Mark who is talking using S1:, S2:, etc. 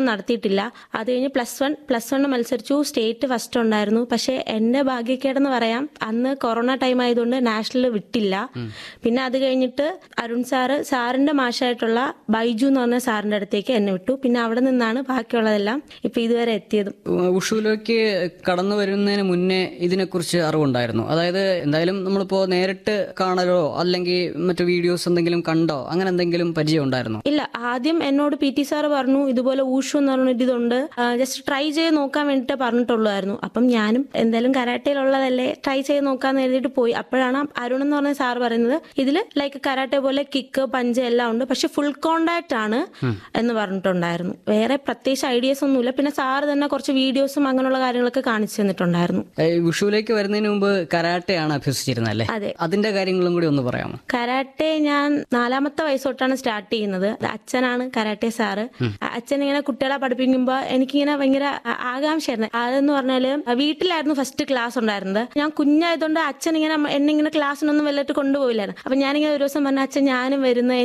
S1: ഒന്നും നടത്തിയിട്ടില്ല അത് കഴിഞ്ഞ് പ്ലസ് വൺ പ്ലസ് വൺ മത്സരിച്ചു സ്റ്റേറ്റ് ഫസ്റ്റ് ഉണ്ടായിരുന്നു പക്ഷെ എന്റെ ഭാഗ്യക്കേടെന്ന് പറയാം അന്ന് കൊറോണ ടൈം ആയതുകൊണ്ട് നാഷണൽ വിട്ടില്ല പിന്നെ അത് കഴിഞ്ഞിട്ട് അരുൺ സാറ് സാറിന്റെ മാഷായിട്ടുള്ള ബൈജു എന്ന് പറഞ്ഞ സാറിന്റെ അടുത്തേക്ക് എന്നെ വിട്ടു പിന്നെ അവിടെ നിന്നാണ് ബാക്കിയുള്ളതെല്ലാം ഇപ്പൊ ഇതുവരെ എത്തിയതും
S2: ഉഷുവിലേക്ക് കടന്നു വരുന്നതിന് മുന്നേ ഇതിനെക്കുറിച്ച് അറിവുണ്ടായിരുന്നു അതായത് എന്തായാലും നമ്മളിപ്പോ നേരിട്ട് കാണലോ അല്ലെങ്കിൽ മറ്റു വീഡിയോസ് എന്തെങ്കിലും കണ്ടോ അങ്ങനെ എന്തെങ്കിലും പരിചയം ഉണ്ടായിരുന്നു
S1: ഇല്ല ആദ്യം എന്നോട് പി ടി സാറ് പറഞ്ഞു ഇതുപോലെ ഊഷു എന്ന് പറഞ്ഞിട്ട് ഇതുണ്ട് ജസ്റ്റ് ട്രൈ ചെയ്ത് നോക്കാൻ വേണ്ടിട്ട് പറഞ്ഞിട്ടുള്ളായിരുന്നു അപ്പം ഞാനും എന്തായാലും കരാട്ടയിലുള്ളതല്ലേ ട്രൈ ചെയ്ത് നോക്കാന്ന് എഴുതിയിട്ട് പോയി അപ്പോഴാണ് അരുൺ എന്ന് പറഞ്ഞ സാർ പറയുന്നത് ഇതിൽ ലൈക്ക് കരാട്ടെ പോലെ കിക്ക് പഞ്ച് എല്ലാം ഉണ്ട് പക്ഷെ ഫുൾ കോണ്ടാക്ട് ആണ് എന്ന് പറഞ്ഞിട്ടുണ്ടായിരുന്നു വേറെ പ്രത്യേകിച്ച് ഐഡിയസ് ഒന്നുമില്ല പിന്നെ സാറ് തന്നെ കുറച്ച് വീഡിയോസും അങ്ങനെയുള്ള കാര്യങ്ങളൊക്കെ കാണിച്ചു തന്നിട്ടുണ്ടായിരുന്നു
S2: ഉഷുവിലേക്ക് വരുന്നതിന് മുമ്പ് കരാട്ടയാണ് അഭ്യസിച്ചിരുന്നത് അല്ലേ
S1: അതെ
S2: അതിന്റെ കാര്യങ്ങളും കൂടി ഒന്ന് പറയാമോ
S1: കരാട്ടെ ഞാൻ നാലാമത്തെ വയസ്സോട്ടാണ് സ്റ്റാർട്ട് ചെയ്യുന്നത് അത് അച്ഛനാണ് കരാട്ടെ സാറ് അച്ഛൻ ഇങ്ങനെ കുട്ടികളെ പഠിപ്പിക്കുമ്പോൾ എനിക്കിങ്ങനെ ഭയങ്കര ആ- ആകാംക്ഷയായിരുന്നു അതെന്ന് പറഞ്ഞാല് വീട്ടിലായിരുന്നു ഫസ്റ്റ് ക്ലാസ് ഉണ്ടായിരുന്നത് ഞാൻ കുഞ്ഞായതുകൊണ്ട് അച്ഛൻ ഇങ്ങനെ എന്നെ ഇങ്ങനെ ക്ലാസ്സിനൊന്നും വല്ലതായിട്ട് കൊണ്ടുപോയില്ലായിരുന്നു അപ്പൊ ഞാനിങ്ങനെ ഒരു ദിവസം പറഞ്ഞ അച്ഛൻ ഞാനും വരുന്ന